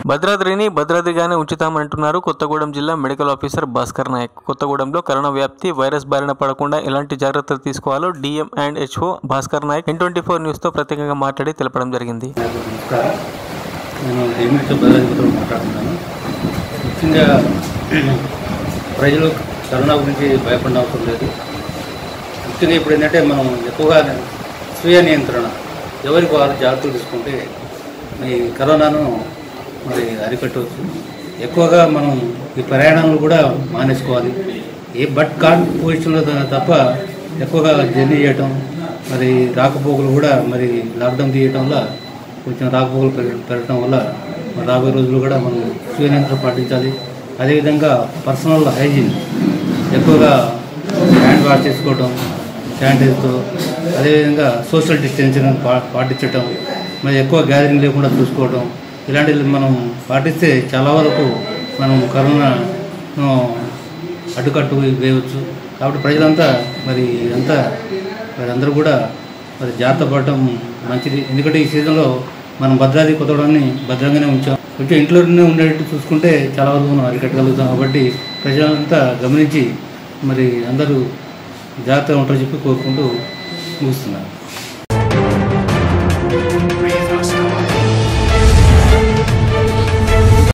భద్రాద్రిని భద్రాద్రిగానే ఉంచుతామంటున్నారు కొత్తగూడెం జిల్లా medical officer Bhaskar Naik కొత్తగూడెంలో corona వ్యాప్తి వైరస్ బారిన పడకుండా ఎలాంటి జాగ్రత్తలు తీసుకోవాలో DM and HO Bhaskar Naik N twenty four న్యూస్తో ప్రత్యేకంగా మాట్లాడి తెలపడం జరిగింది నమస్కారం నేను డిమిట్తో భద్రాధిపతితో మాట్లాడుతున్నాను ముఖ్యంగా ప్రజలు కరోనా గురించి భయపడిన అవసరం లేదు ముఖ్యంగా ఇప్పుడు ఏంటంటే మనం ఎక్కువగా స్వీయ నియంత్రణ ఎవరికి వారు జాగ్రత్తలు తీసుకుంటే ఈ కరోనాను మరి అరికట్టవచ్చు ఎక్కువగా మనం ఈ ప్రయాణాలు కూడా మానేసుకోవాలి ఏ బట్ కాన్ పొజిషన్లో తప్ప ఎక్కువగా జర్నీ చేయటం మరి రాకపోకలు కూడా మరి లాక్డౌన్ తీయటం వల్ల కొంచెం రాకపోకలు పెరగ పెరగటం వల్ల మరి రాబోయే రోజులు కూడా మనం స్వీయ నియంత్రణ పాటించాలి అదేవిధంగా పర్సనల్ హైజీన్ ఎక్కువగా హ్యాండ్ వాష్ చేసుకోవటం శానిటైజర్తో అదేవిధంగా సోషల్ డిస్టెన్సింగ్ పా పాటించటం మరి ఎక్కువ గ్యాదరింగ్ లేకుండా చూసుకోవటం ఇలాంటివి మనం పాటిస్తే చాలా వరకు మనం కరోనాను అడ్డుకట్టు వేయవచ్చు కాబట్టి ప్రజలంతా మరి అంతా మరి అందరూ కూడా మరి జాగ్రత్త పడటం మంచిది ఎందుకంటే ఈ సీజన్లో మనం భద్రాద్రి కొత్తడాన్ని భద్రంగానే ఉంచాం కొంచెం ఇంట్లోనే ఉండేటట్టు చూసుకుంటే చాలా వరకు మనం అరికట్టగలుగుతాం కాబట్టి ప్రజలంతా గమనించి మరి అందరూ జాగ్రత్తగా ఉంటారని చెప్పి కోరుకుంటూ ముగిస్తున్నాను